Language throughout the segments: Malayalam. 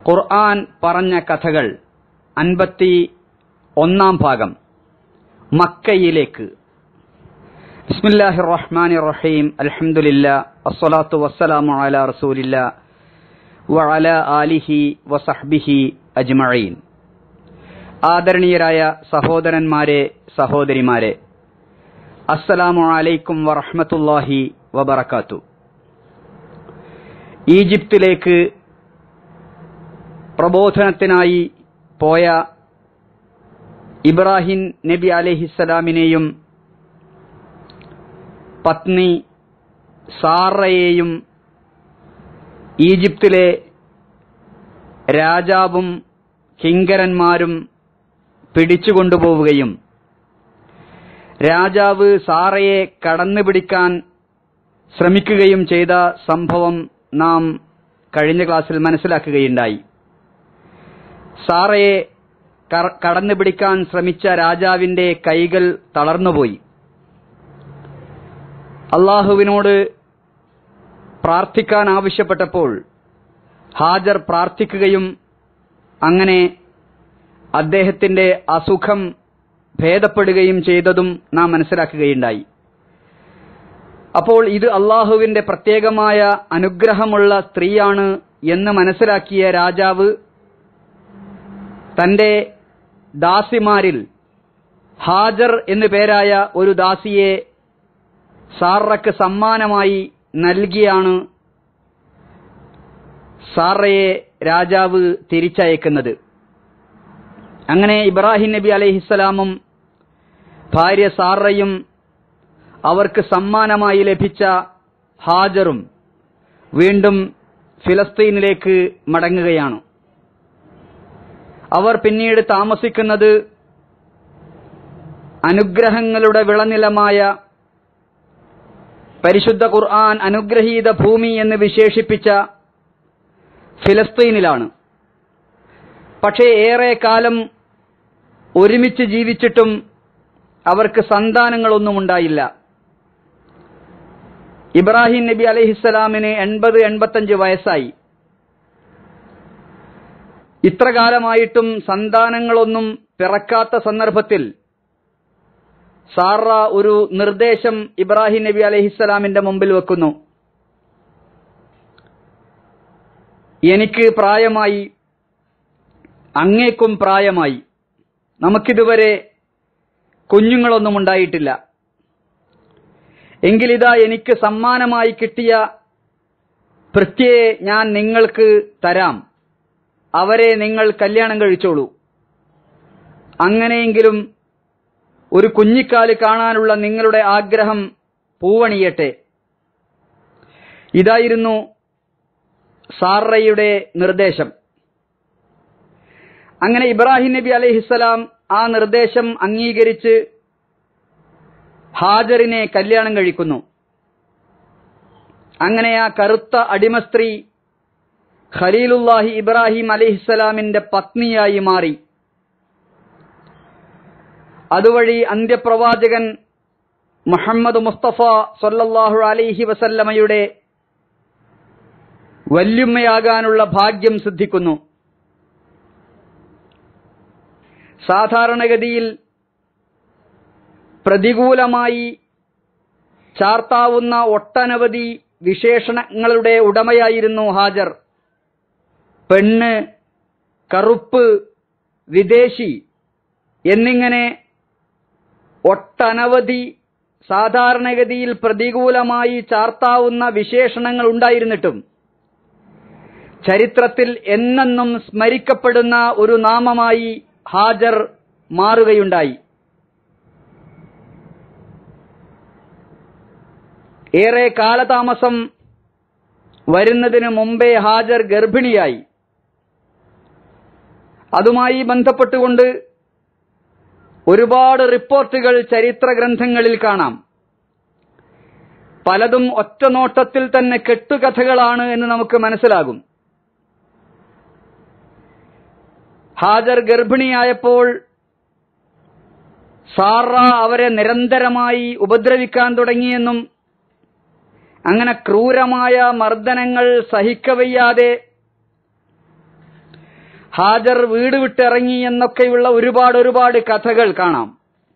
ഖുർആൻ പറഞ്ഞ കഥകൾ അൻപത്തി ഒന്നാം ഭാഗം മക്കയിലേക്ക് ബിസ്മില്ലാഹി റഹ്മാനി റഹീം അൽഹംദുലില്ലാ അസ്സലാത്തു വസ്സലാമു അലാ റസൂലില്ലാ വഅല ആലിഹി വസഹ്ബിഹി അജ്മഈൻ ആദരണീയരായ സഹോദരന്മാരെ സഹോദരിമാരെ അസ്സലാമു അലൈക്കും വറഹ്മത്തുള്ളാഹി വബറകാത്തു ഈജിപ്തിലേക്ക് പ്രബോധനത്തിനായി പോയ ഇബ്രാഹിം നബി അലഹിസ്സലാമിനെയും പത്നി സാറയെയും ഈജിപ്തിലെ രാജാവും കിങ്കരന്മാരും പിടിച്ചുകൊണ്ടുപോവുകയും രാജാവ് സാറയെ കടന്നുപിടിക്കാൻ ശ്രമിക്കുകയും ചെയ്ത സംഭവം നാം കഴിഞ്ഞ ക്ലാസ്സിൽ മനസ്സിലാക്കുകയുണ്ടായി സാറയെ കടന്നുപിടിക്കാൻ ശ്രമിച്ച രാജാവിന്റെ കൈകൾ തളർന്നുപോയി അള്ളാഹുവിനോട് പ്രാർത്ഥിക്കാൻ ആവശ്യപ്പെട്ടപ്പോൾ ഹാജർ പ്രാർത്ഥിക്കുകയും അങ്ങനെ അദ്ദേഹത്തിന്റെ അസുഖം ഭേദപ്പെടുകയും ചെയ്തതും നാം മനസ്സിലാക്കുകയുണ്ടായി അപ്പോൾ ഇത് അള്ളാഹുവിന്റെ പ്രത്യേകമായ അനുഗ്രഹമുള്ള സ്ത്രീയാണ് എന്ന് മനസ്സിലാക്കിയ രാജാവ് തന്റെ ദാസിമാരിൽ ഹാജർ എന്നു പേരായ ഒരു ദാസിയെ സാറയ്ക്ക് സമ്മാനമായി നൽകിയാണ് സാറയെ രാജാവ് തിരിച്ചയക്കുന്നത് അങ്ങനെ ഇബ്രാഹിം നബി അലഹിസ്സലാമും ഭാര്യ സാറയും അവർക്ക് സമ്മാനമായി ലഭിച്ച ഹാജറും വീണ്ടും ഫിലസ്തീനിലേക്ക് മടങ്ങുകയാണ് അവർ പിന്നീട് താമസിക്കുന്നത് അനുഗ്രഹങ്ങളുടെ വിളനിലമായ പരിശുദ്ധ ഖുർആൻ അനുഗ്രഹീത ഭൂമി എന്ന് വിശേഷിപ്പിച്ച ഫിലസ്തീനിലാണ് പക്ഷേ ഏറെ കാലം ഒരുമിച്ച് ജീവിച്ചിട്ടും അവർക്ക് സന്താനങ്ങളൊന്നും ഉണ്ടായില്ല ഇബ്രാഹിം നബി അലഹിസ്സലാമിന് എൺപത് എൺപത്തഞ്ച് വയസ്സായി ഇത്ര കാലമായിട്ടും സന്താനങ്ങളൊന്നും പിറക്കാത്ത സന്ദർഭത്തിൽ സാറ ഒരു നിർദ്ദേശം ഇബ്രാഹിം നബി അലഹിസ്സലാമിന്റെ മുമ്പിൽ വെക്കുന്നു എനിക്ക് പ്രായമായി അങ്ങേക്കും പ്രായമായി നമുക്കിതുവരെ കുഞ്ഞുങ്ങളൊന്നും ഉണ്ടായിട്ടില്ല എങ്കിലിതാ എനിക്ക് സമ്മാനമായി കിട്ടിയ ഭൃത്യയെ ഞാൻ നിങ്ങൾക്ക് തരാം അവരെ നിങ്ങൾ കല്യാണം കഴിച്ചോളൂ അങ്ങനെയെങ്കിലും ഒരു കുഞ്ഞിക്കാല് കാണാനുള്ള നിങ്ങളുടെ ആഗ്രഹം പൂവണിയട്ടെ ഇതായിരുന്നു സാറയുടെ നിർദ്ദേശം അങ്ങനെ ഇബ്രാഹിം നബി അലഹിസ്സലാം ആ നിർദ്ദേശം അംഗീകരിച്ച് ഹാജറിനെ കല്യാണം കഴിക്കുന്നു അങ്ങനെ ആ കറുത്ത അടിമ സ്ത്രീ ഖലീലുല്ലാഹി ഇബ്രാഹിം അലിഹിസ്സലാമിന്റെ പത്നിയായി മാറി അതുവഴി അന്ത്യപ്രവാചകൻ മുഹമ്മദ് മുസ്തഫ സൊല്ലാഹു അലൈഹി വസല്ലമയുടെ വല്യുമ്മയാകാനുള്ള ഭാഗ്യം സിദ്ധിക്കുന്നു സാധാരണഗതിയിൽ പ്രതികൂലമായി ചാർത്താവുന്ന ഒട്ടനവധി വിശേഷണങ്ങളുടെ ഉടമയായിരുന്നു ഹാജർ പെണ്ണ് കറുപ്പ് വിദേശി എന്നിങ്ങനെ ഒട്ടനവധി സാധാരണഗതിയിൽ പ്രതികൂലമായി ചാർത്താവുന്ന വിശേഷണങ്ങൾ ഉണ്ടായിരുന്നിട്ടും ചരിത്രത്തിൽ എന്നെന്നും സ്മരിക്കപ്പെടുന്ന ഒരു നാമമായി ഹാജർ മാറുകയുണ്ടായി ഏറെ കാലതാമസം വരുന്നതിന് മുമ്പേ ഹാജർ ഗർഭിണിയായി അതുമായി ബന്ധപ്പെട്ടുകൊണ്ട് ഒരുപാട് റിപ്പോർട്ടുകൾ ചരിത്ര ഗ്രന്ഥങ്ങളിൽ കാണാം പലതും ഒറ്റനോട്ടത്തിൽ തന്നെ കെട്ടുകഥകളാണ് എന്ന് നമുക്ക് മനസ്സിലാകും ഹാജർ ഗർഭിണിയായപ്പോൾ സാറ അവരെ നിരന്തരമായി ഉപദ്രവിക്കാൻ തുടങ്ങിയെന്നും അങ്ങനെ ക്രൂരമായ മർദ്ദനങ്ങൾ സഹിക്കവയ്യാതെ ഹാജർ വീട് വിട്ടിറങ്ങി എന്നൊക്കെയുള്ള ഒരുപാട് ഒരുപാട് കഥകൾ കാണാം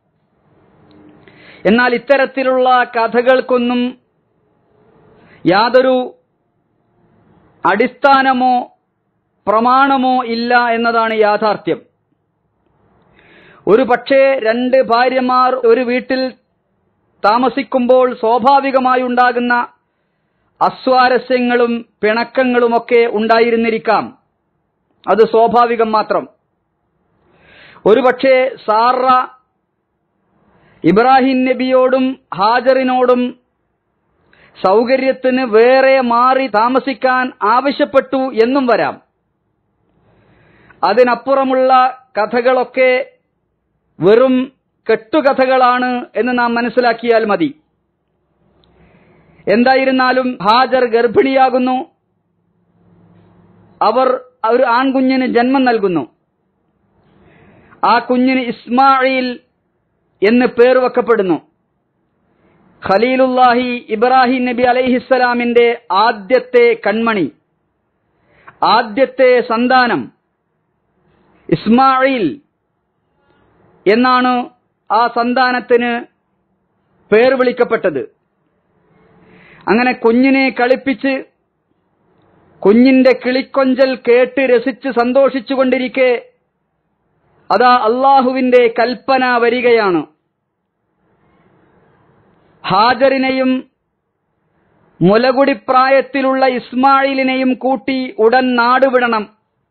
എന്നാൽ ഇത്തരത്തിലുള്ള കഥകൾക്കൊന്നും യാതൊരു അടിസ്ഥാനമോ പ്രമാണമോ ഇല്ല എന്നതാണ് യാഥാർത്ഥ്യം ഒരു പക്ഷേ രണ്ട് ഭാര്യമാർ ഒരു വീട്ടിൽ താമസിക്കുമ്പോൾ സ്വാഭാവികമായി ഉണ്ടാകുന്ന അസ്വാരസ്യങ്ങളും പിണക്കങ്ങളുമൊക്കെ ഉണ്ടായിരുന്നിരിക്കാം അത് സ്വാഭാവികം മാത്രം ഒരുപക്ഷെ സാറ ഇബ്രാഹിം നബിയോടും ഹാജറിനോടും സൗകര്യത്തിന് വേറെ മാറി താമസിക്കാൻ ആവശ്യപ്പെട്ടു എന്നും വരാം അതിനപ്പുറമുള്ള കഥകളൊക്കെ വെറും കെട്ടുകഥകളാണ് എന്ന് നാം മനസ്സിലാക്കിയാൽ മതി എന്തായിരുന്നാലും ഹാജർ ഗർഭിണിയാകുന്നു അവർ ഒരു ആൺകുഞ്ഞിന് ജന്മം നൽകുന്നു ആ കുഞ്ഞിന് ഇസ്മായിൽ എന്ന് പേർ വെക്കപ്പെടുന്നു ഖലീലുല്ലാഹി ഇബ്രാഹിം നബി അലൈഹിസ്സലാമിന്റെ ആദ്യത്തെ കൺമണി ആദ്യത്തെ സന്താനം ഇസ്മായിൽ എന്നാണ് ആ സന്താനത്തിന് പേർ വിളിക്കപ്പെട്ടത് അങ്ങനെ കുഞ്ഞിനെ കളിപ്പിച്ച് കുഞ്ഞിന്റെ കിളിക്കൊഞ്ചൽ കേട്ട് രസിച്ച് സന്തോഷിച്ചുകൊണ്ടിരിക്കെ അതാ അള്ളാഹുവിന്റെ കൽപ്പന വരികയാണ് ഹാജറിനെയും മുലകുടിപ്രായത്തിലുള്ള ഇസ്മായിലിനെയും കൂട്ടി ഉടൻ നാടുവിടണം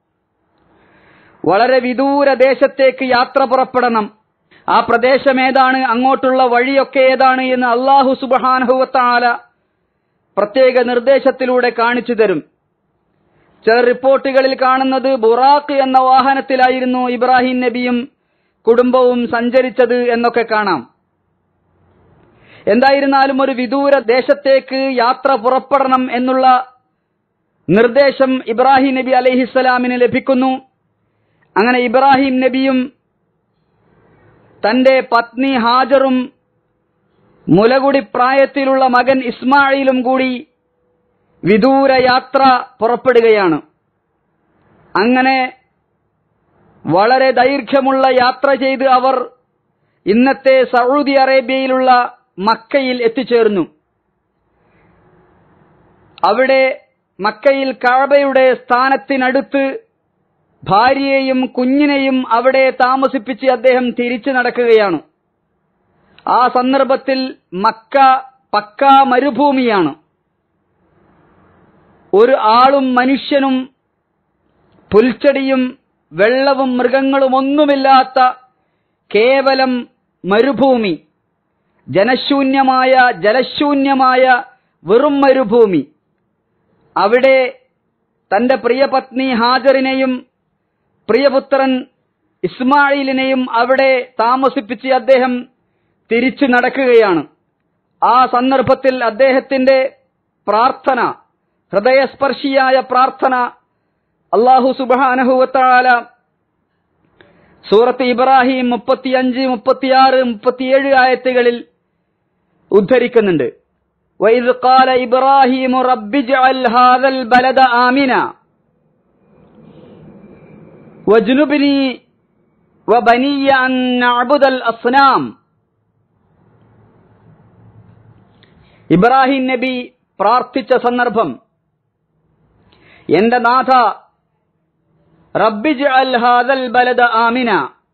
വളരെ വിദൂര ദേശത്തേക്ക് യാത്ര പുറപ്പെടണം ആ പ്രദേശം ഏതാണ് അങ്ങോട്ടുള്ള വഴിയൊക്കെ ഏതാണ് എന്ന് അള്ളാഹു സുബാനഹുവത്താല പ്രത്യേക നിർദ്ദേശത്തിലൂടെ കാണിച്ചു തരും ചില റിപ്പോർട്ടുകളിൽ കാണുന്നത് ബുറാഖ് എന്ന വാഹനത്തിലായിരുന്നു ഇബ്രാഹിം നബിയും കുടുംബവും സഞ്ചരിച്ചത് എന്നൊക്കെ കാണാം എന്തായിരുന്നാലും ഒരു വിദൂര ദേശത്തേക്ക് യാത്ര പുറപ്പെടണം എന്നുള്ള നിർദ്ദേശം ഇബ്രാഹിം നബി അലഹിസ്സലാമിന് ലഭിക്കുന്നു അങ്ങനെ ഇബ്രാഹിം നബിയും തന്റെ പത്നി ഹാജറും മുലകുടി പ്രായത്തിലുള്ള മകൻ ഇസ്മായിലും കൂടി വിദൂര യാത്ര പുറപ്പെടുകയാണ് അങ്ങനെ വളരെ ദൈർഘ്യമുള്ള യാത്ര ചെയ്ത് അവർ ഇന്നത്തെ സൗദി അറേബ്യയിലുള്ള മക്കയിൽ എത്തിച്ചേർന്നു അവിടെ മക്കയിൽ കഴബയുടെ സ്ഥാനത്തിനടുത്ത് ഭാര്യയെയും കുഞ്ഞിനെയും അവിടെ താമസിപ്പിച്ച് അദ്ദേഹം തിരിച്ചു നടക്കുകയാണ് ആ സന്ദർഭത്തിൽ മക്ക പക്ക മരുഭൂമിയാണ് ഒരു ആളും മനുഷ്യനും പുൽച്ചെടിയും വെള്ളവും മൃഗങ്ങളും ഒന്നുമില്ലാത്ത കേവലം മരുഭൂമി ജനശൂന്യമായ ജലശൂന്യമായ വെറും മരുഭൂമി അവിടെ തന്റെ പ്രിയപത്നി ഹാജറിനെയും പ്രിയപുത്രൻ ഇസ്മായിലിനെയും അവിടെ താമസിപ്പിച്ച് അദ്ദേഹം തിരിച്ചു നടക്കുകയാണ് ആ സന്ദർഭത്തിൽ അദ്ദേഹത്തിന്റെ പ്രാർത്ഥന ഹൃദയസ്പർശിയായ പ്രാർത്ഥന അള്ളാഹു സുബാനഹുവത്താല സൂറത്ത് ഇബ്രാഹിം മുപ്പത്തിയഞ്ച് മുപ്പത്തിയാറ് മുപ്പത്തിയേഴ് ആയത്തുകളിൽ ഉദ്ധരിക്കുന്നുണ്ട് وإذ قال إبراهيم رب اجعل هذا البلد آمنا واجنبني وبني أن نعبد الأصنام ഇബ്രാഹിം നബി പ്രാർത്ഥിച്ച സന്ദർഭം എന്റെ നാഥ റബ്ബിജ് അൽ ഹാദൽ ബലദ ആമിന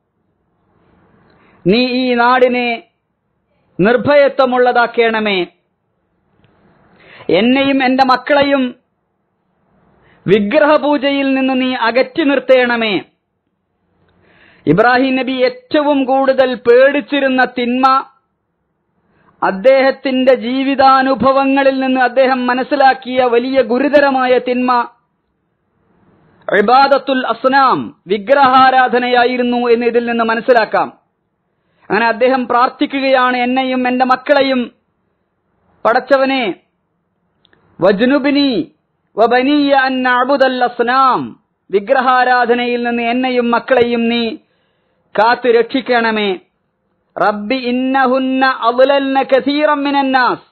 നീ ഈ നാടിനെ നിർഭയത്വമുള്ളതാക്കേണമേ എന്നെയും എന്റെ മക്കളെയും വിഗ്രഹപൂജയിൽ നിന്ന് നീ അകറ്റി നിർത്തേണമേ ഇബ്രാഹിം നബി ഏറ്റവും കൂടുതൽ പേടിച്ചിരുന്ന തിന്മ അദ്ദേഹത്തിന്റെ ജീവിതാനുഭവങ്ങളിൽ നിന്ന് അദ്ദേഹം മനസ്സിലാക്കിയ വലിയ ഗുരുതരമായ തിന്മ ഇബാദത്തുൽ അസ്നാം വിഗ്രഹാരാധനയായിരുന്നു എന്ന് ഇതിൽ നിന്ന് മനസ്സിലാക്കാം അങ്ങനെ അദ്ദേഹം പ്രാർത്ഥിക്കുകയാണ് എന്നെയും എന്റെ മക്കളെയും പടച്ചവനെ വജ്നുബിനി വബനീയ അൻ അബുദൽ അസ്നാം വിഗ്രഹാരാധനയിൽ നിന്ന് എന്നെയും മക്കളെയും നീ കാത്തു രക്ഷിക്കണമേ റബ്ബി ഇന്നഹുന്ന അവുലന്ന കഥീറം മിനന്നാസ്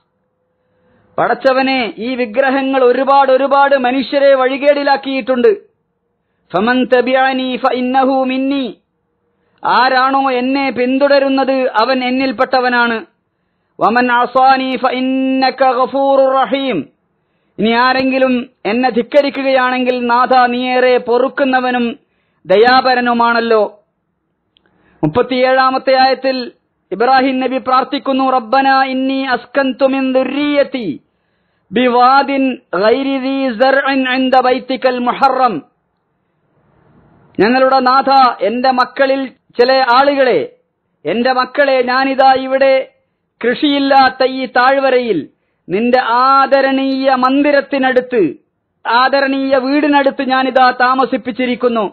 പടച്ചവനെ ഈ വിഗ്രഹങ്ങൾ ഒരുപാട് ഒരുപാട് മനുഷ്യരെ വഴികേടിലാക്കിയിട്ടുണ്ട് ഫമൻ തബിഅനി ഫഇന്നഹു മിന്നി ആരാണോ എന്നെ പിന്തുടരുന്നത് അവൻ എന്നിൽപ്പെട്ടവനാണ് വമൻ അസാനി ഫഇന്നക ഗഫൂറുർ റഹീം ഇനി ആരെങ്കിലും എന്നെ ധിക്കരിക്കുകയാണെങ്കിൽ നാഥ നീയേറെ പൊറുക്കുന്നവനും ദയാപരനുമാണല്ലോ മുപ്പത്തിയേഴാമത്തെ ആയത്തിൽ ഇബ്രാഹിം നബി പ്രാർത്ഥിക്കുന്നു റബ്ബന ഇന്നി അസ്കന്തു മിൻ ദുർരിയതി ബിവാദിൻ ഗൈരി ദീ സർഇൻ ഇൻദ ബൈതിക്കൽ മുഹറം ഞങ്ങളുടെ നാഥ എന്റെ മക്കളിൽ ചില ആളുകളെ എന്റെ മക്കളെ ഞാനിതാ ഇവിടെ കൃഷിയില്ലാത്ത ഈ താഴ്വരയിൽ നിന്റെ ആദരണീയ മന്ദിരത്തിനടുത്ത് ആദരണീയ വീടിനടുത്ത് ഞാനിതാ താമസിപ്പിച്ചിരിക്കുന്നു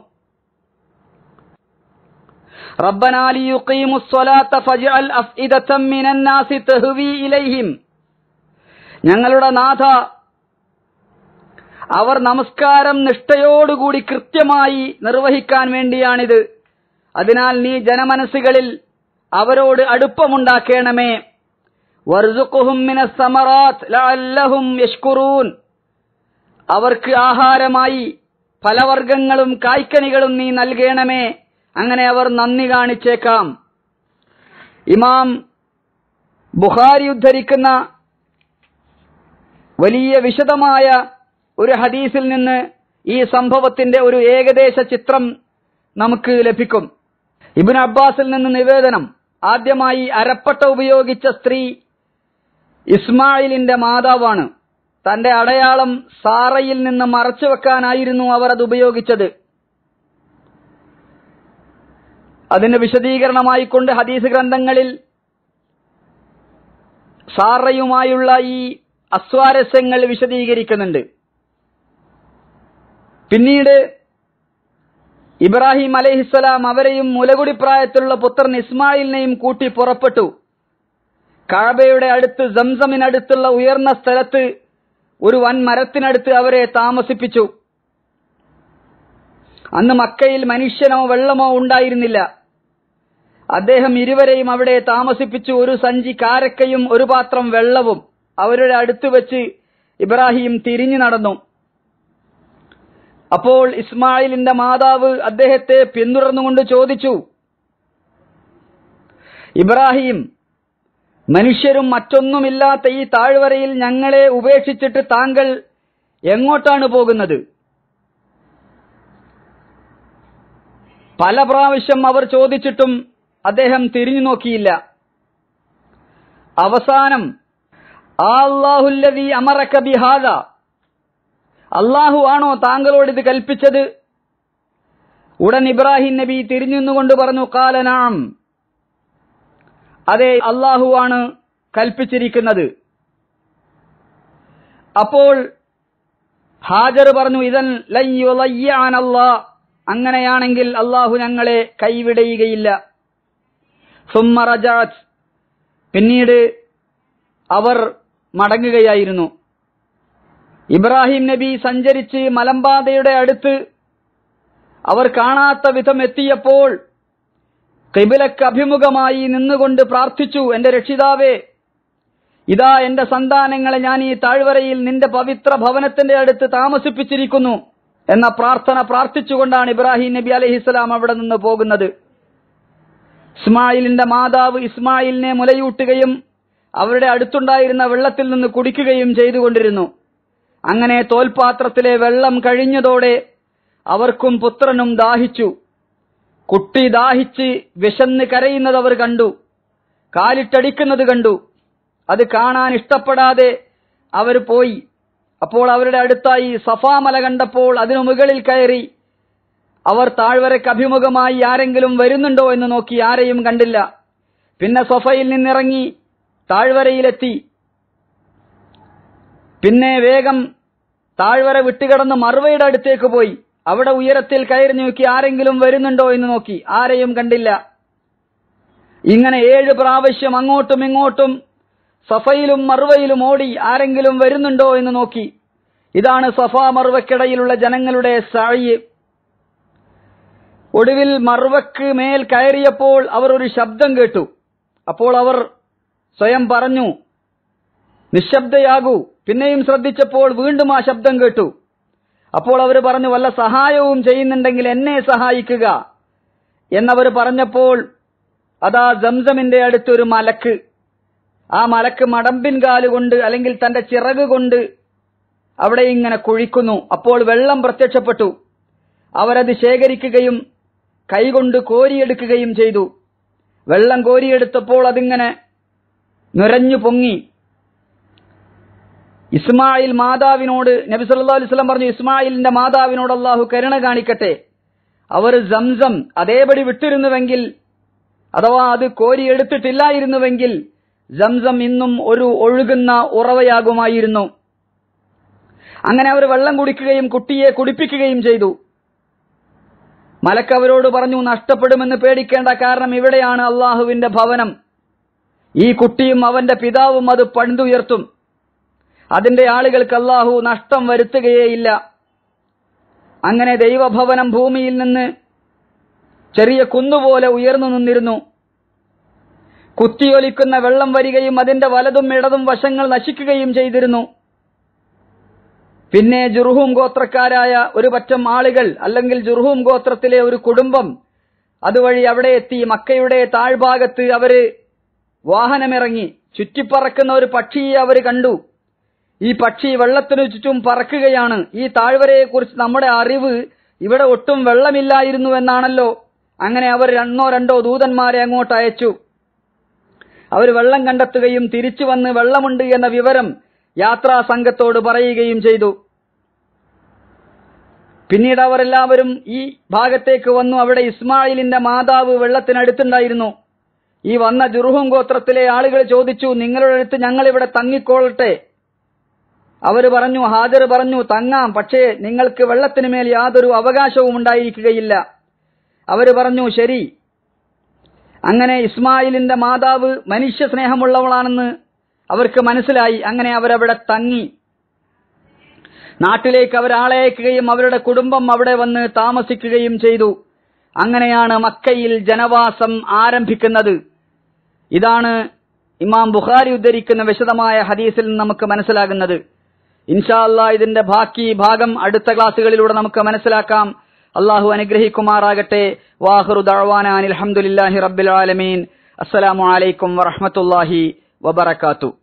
ربنا ليقيموا الصلاة فاجعل أفئدة من الناس تهوي إليهم ഞങ്ങളുടെ നാഥ അവർ നമസ്കാരം നിഷ്ഠയോടുകൂടി കൃത്യമായി നിർവഹിക്കാൻ വേണ്ടിയാണിത് അതിനാൽ നീ ജനമനസ്സുകളിൽ അവരോട് അടുപ്പമുണ്ടാക്കണമേ വർസുഖുഹും മിനസ് സമറാത്ത് ലഅല്ലഹും യഷ്കുറൂൻ അവർക്ക് ആഹാരമായി ഫലവർഗങ്ങളും കായ്ക്കനികളും നീ നൽകണമേ അങ്ങനെ അവർ നന്ദി കാണിച്ചേക്കാം ഇമാം ബുഖാരി ഉദ്ധരിക്കുന്ന വലിയ വിശദമായ ഒരു ഹദീസിൽ നിന്ന് ഈ സംഭവത്തിന്റെ ഒരു ഏകദേശ ചിത്രം നമുക്ക് ലഭിക്കും ഇബിൻ അബ്ബാസിൽ നിന്ന് നിവേദനം ആദ്യമായി അരപ്പട്ട ഉപയോഗിച്ച സ്ത്രീ ഇസ്മായിലിന്റെ മാതാവാണ് തന്റെ അടയാളം സാറയിൽ നിന്ന് മറച്ചു വെക്കാനായിരുന്നു അവർ അത് ഉപയോഗിച്ചത് അതിന് വിശദീകരണമായി കൊണ്ട് ഹദീസ് ഗ്രന്ഥങ്ങളിൽ സാറയുമായുള്ള ഈ അസ്വാരസ്യങ്ങൾ വിശദീകരിക്കുന്നുണ്ട് പിന്നീട് ഇബ്രാഹിം അലഹിസ്സലാം അവരെയും മുലകുടി പ്രായത്തിലുള്ള പുത്രൻ ഇസ്മായിലിനെയും കൂട്ടി പുറപ്പെട്ടു കാബയുടെ അടുത്ത് സംസമിനടുത്തുള്ള ഉയർന്ന സ്ഥലത്ത് ഒരു വൻ മരത്തിനടുത്ത് അവരെ താമസിപ്പിച്ചു അന്ന് മക്കയിൽ മനുഷ്യനോ വെള്ളമോ ഉണ്ടായിരുന്നില്ല അദ്ദേഹം ഇരുവരെയും അവിടെ താമസിപ്പിച്ചു ഒരു സഞ്ചി കാരക്കയും ഒരു പാത്രം വെള്ളവും അവരുടെ അടുത്ത് വെച്ച് ഇബ്രാഹിം തിരിഞ്ഞു നടന്നു അപ്പോൾ ഇസ്മായിലിന്റെ മാതാവ് അദ്ദേഹത്തെ പിന്തുടർന്നുകൊണ്ട് ചോദിച്ചു ഇബ്രാഹിം മനുഷ്യരും മറ്റൊന്നുമില്ലാത്ത ഈ താഴ്വരയിൽ ഞങ്ങളെ ഉപേക്ഷിച്ചിട്ട് താങ്കൾ എങ്ങോട്ടാണ് പോകുന്നത് പല പ്രാവശ്യം അവർ ചോദിച്ചിട്ടും അദ്ദേഹം തിരിഞ്ഞു നോക്കിയില്ല അവസാനം അള്ളാഹുല്ലതി അമറക്ക ബിഹാദ അള്ളാഹു ആണോ താങ്കളോട് ഇത് കൽപ്പിച്ചത് ഉടൻ ഇബ്രാഹിം നബി തിരിഞ്ഞുകൊണ്ട് പറഞ്ഞു കാലനാം അതെ അള്ളാഹു ആണ് കൽപ്പിച്ചിരിക്കുന്നത് അപ്പോൾ ഹാജർ പറഞ്ഞു ഇതൻ ലയ്യുലയ്യാനല്ലാ അങ്ങനെയാണെങ്കിൽ അള്ളാഹു ഞങ്ങളെ കൈവിടയുകയില്ല സുമ്മ റജാത്ത് പിന്നീട് അവർ മടങ്ങുകയായിരുന്നു ഇബ്രാഹിം നബി സഞ്ചരിച്ച് മലമ്പാതയുടെ അടുത്ത് അവർ കാണാത്ത വിധം എത്തിയപ്പോൾ കിബിലക്ക് അഭിമുഖമായി നിന്നുകൊണ്ട് പ്രാർത്ഥിച്ചു എന്റെ രക്ഷിതാവേ ഇതാ എന്റെ സന്താനങ്ങളെ ഞാൻ ഈ താഴ്വരയിൽ നിന്റെ പവിത്ര ഭവനത്തിന്റെ അടുത്ത് താമസിപ്പിച്ചിരിക്കുന്നു എന്ന പ്രാർത്ഥന പ്രാർത്ഥിച്ചുകൊണ്ടാണ് ഇബ്രാഹിം നബി അലഹിസ്സലാം അവിടെ നിന്ന് പോകുന്നത് ഇസ്മായിലിന്റെ മാതാവ് ഇസ്മായിലിനെ മുലയൂട്ടുകയും അവരുടെ അടുത്തുണ്ടായിരുന്ന വെള്ളത്തിൽ നിന്ന് കുടിക്കുകയും ചെയ്തുകൊണ്ടിരുന്നു അങ്ങനെ തോൽപാത്രത്തിലെ വെള്ളം കഴിഞ്ഞതോടെ അവർക്കും പുത്രനും ദാഹിച്ചു കുട്ടി ദാഹിച്ച് വിശന്ന് കരയുന്നത് അവർ കണ്ടു കാലിട്ടടിക്കുന്നത് കണ്ടു അത് കാണാൻ ഇഷ്ടപ്പെടാതെ അവർ പോയി അപ്പോൾ അവരുടെ അടുത്തായി സഫാമല കണ്ടപ്പോൾ അതിനു മുകളിൽ കയറി അവർ താഴ്വരയ്ക്ക് അഭിമുഖമായി ആരെങ്കിലും വരുന്നുണ്ടോ എന്ന് നോക്കി ആരെയും കണ്ടില്ല പിന്നെ സൊഫയിൽ നിന്നിറങ്ങി താഴ്വരയിലെത്തി പിന്നെ വേഗം താഴ്വര വിട്ടുകിടന്ന് മറുവയുടെ അടുത്തേക്ക് പോയി അവിടെ ഉയരത്തിൽ കയറി നോക്കി ആരെങ്കിലും വരുന്നുണ്ടോ എന്ന് നോക്കി ആരെയും കണ്ടില്ല ഇങ്ങനെ ഏഴ് പ്രാവശ്യം അങ്ങോട്ടും ഇങ്ങോട്ടും സഫയിലും മറുവയിലും ഓടി ആരെങ്കിലും വരുന്നുണ്ടോ എന്ന് നോക്കി ഇതാണ് സഫ മറുവക്കിടയിലുള്ള ജനങ്ങളുടെ സാഴി ഒടുവിൽ മറുവക്ക് മേൽ കയറിയപ്പോൾ അവർ ഒരു ശബ്ദം കേട്ടു അപ്പോൾ അവർ സ്വയം പറഞ്ഞു നിശബ്ദയാകൂ പിന്നെയും ശ്രദ്ധിച്ചപ്പോൾ വീണ്ടും ആ ശബ്ദം കേട്ടു അപ്പോൾ അവർ പറഞ്ഞു വല്ല സഹായവും ചെയ്യുന്നുണ്ടെങ്കിൽ എന്നെ സഹായിക്കുക എന്നവർ പറഞ്ഞപ്പോൾ അതാ സംസമിന്റെ അടുത്തൊരു മലക്ക് ആ മലക്ക് മടമ്പിൻ കാലുകൊണ്ട് അല്ലെങ്കിൽ തന്റെ ചിറക് കൊണ്ട് അവിടെ ഇങ്ങനെ കുഴിക്കുന്നു അപ്പോൾ വെള്ളം പ്രത്യക്ഷപ്പെട്ടു അവരത് ശേഖരിക്കുകയും കൈകൊണ്ട് കോരിയെടുക്കുകയും ചെയ്തു വെള്ളം കോരിയെടുത്തപ്പോൾ അതിങ്ങനെ നുരഞ്ഞു പൊങ്ങി ഇസ്മായിൽ മാതാവിനോട് നബി സല്ലല്ലാഹു അലൈഹി വസല്ലം പറഞ്ഞു ഇസ്മായിലിന്റെ മാതാവിനോട് അള്ളാഹു കരുണ കാണിക്കട്ടെ അവർ സംസം അതേപടി വിട്ടിരുന്നുവെങ്കിൽ അഥവാ അത് കോരിയെടുത്തിട്ടില്ലായിരുന്നുവെങ്കിൽ സംസം ഇന്നും ഒരു ഒഴുകുന്ന ഉറവയാകുമായിരുന്നു അങ്ങനെ അവർ വെള്ളം കുടിക്കുകയും കുട്ടിയെ കുടിപ്പിക്കുകയും ചെയ്തു മലക്ക് അവരോട് പറഞ്ഞു നഷ്ടപ്പെടുമെന്ന് പേടിക്കേണ്ട കാരണം ഇവിടെയാണ് അള്ളാഹുവിന്റെ ഭവനം ഈ കുട്ടിയും അവന്റെ പിതാവും അത് പണിതുയർത്തും അതിന്റെ ആളുകൾക്ക് അള്ളാഹു നഷ്ടം വരുത്തുകയേയില്ല അങ്ങനെ ദൈവഭവനം ഭൂമിയിൽ നിന്ന് ചെറിയ കുന്നുപോലെ ഉയർന്നു നിന്നിരുന്നു കുത്തിയൊലിക്കുന്ന വെള്ളം വരികയും അതിന്റെ വലതും ഇടതും വശങ്ങൾ നശിക്കുകയും ചെയ്തിരുന്നു പിന്നെ ജുർഹൂം ഗോത്രക്കാരായ ഒരു പറ്റം ആളുകൾ അല്ലെങ്കിൽ ജുർഹൂം ഗോത്രത്തിലെ ഒരു കുടുംബം അതുവഴി അവിടെ എത്തി മക്കയുടെ താഴ്ഭാഗത്ത് അവര് വാഹനമിറങ്ങി ചുറ്റിപ്പറക്കുന്ന ഒരു പക്ഷിയെ അവർ കണ്ടു ഈ പക്ഷി വെള്ളത്തിനു ചുറ്റും പറക്കുകയാണ് ഈ താഴ്വരയെ കുറിച്ച് നമ്മുടെ അറിവ് ഇവിടെ ഒട്ടും വെള്ളമില്ലായിരുന്നു എന്നാണല്ലോ അങ്ങനെ അവർ രണ്ടോ രണ്ടോ ദൂതന്മാരെ അങ്ങോട്ട് അയച്ചു അവർ വെള്ളം കണ്ടെത്തുകയും തിരിച്ചു വന്ന് വെള്ളമുണ്ട് എന്ന വിവരം യാത്രാ സംഘത്തോട് പറയുകയും ചെയ്തു പിന്നീട് അവരെല്ലാവരും ഈ ഭാഗത്തേക്ക് വന്നു അവിടെ ഇസ്മായിലിന്റെ മാതാവ് വെള്ളത്തിനടുത്തുണ്ടായിരുന്നു ഈ വന്ന ജുർഹും ഗോത്രത്തിലെ ആളുകൾ ചോദിച്ചു നിങ്ങളുടെ അടുത്ത് ഞങ്ങൾ ഇവിടെ തങ്ങിക്കൊള്ളട്ടെ അവര് പറഞ്ഞു ഹാജർ പറഞ്ഞു തങ്ങാം പക്ഷേ നിങ്ങൾക്ക് വെള്ളത്തിന് മേൽ യാതൊരു അവകാശവും ഉണ്ടായിരിക്കുകയില്ല അവര് പറഞ്ഞു ശരി അങ്ങനെ ഇസ്മായിലിന്റെ മാതാവ് മനുഷ്യ സ്നേഹമുള്ളവളാണെന്ന് അവർക്ക് മനസ്സിലായി അങ്ങനെ അവരവിടെ തങ്ങി നാട്ടിലേക്ക് അവരാളയക്കുകയും അവരുടെ കുടുംബം അവിടെ വന്ന് താമസിക്കുകയും ചെയ്തു അങ്ങനെയാണ് മക്കയിൽ ജനവാസം ആരംഭിക്കുന്നത് ഇതാണ് ഇമാം ബുഖാരി ഉദ്ധരിക്കുന്ന വിശദമായ ഹദീസിൽ നിന്ന് നമുക്ക് മനസ്സിലാകുന്നത് ഇൻഷാ അല്ലാ ഇതിന്റെ ബാക്കി ഭാഗം അടുത്ത ക്ലാസ്സുകളിലൂടെ നമുക്ക് മനസ്സിലാക്കാം അള്ളാഹു അനുഗ്രഹിക്കുമാറാകട്ടെ വാഹുറു ദഅ്വാന അനിൽ ഹംദുലില്ലാഹി റബ്ബിൽ ആലമീൻ അസ്സലാമു അലൈക്കും വറഹ്മത്തുള്ളാഹി വബറകാതുഹു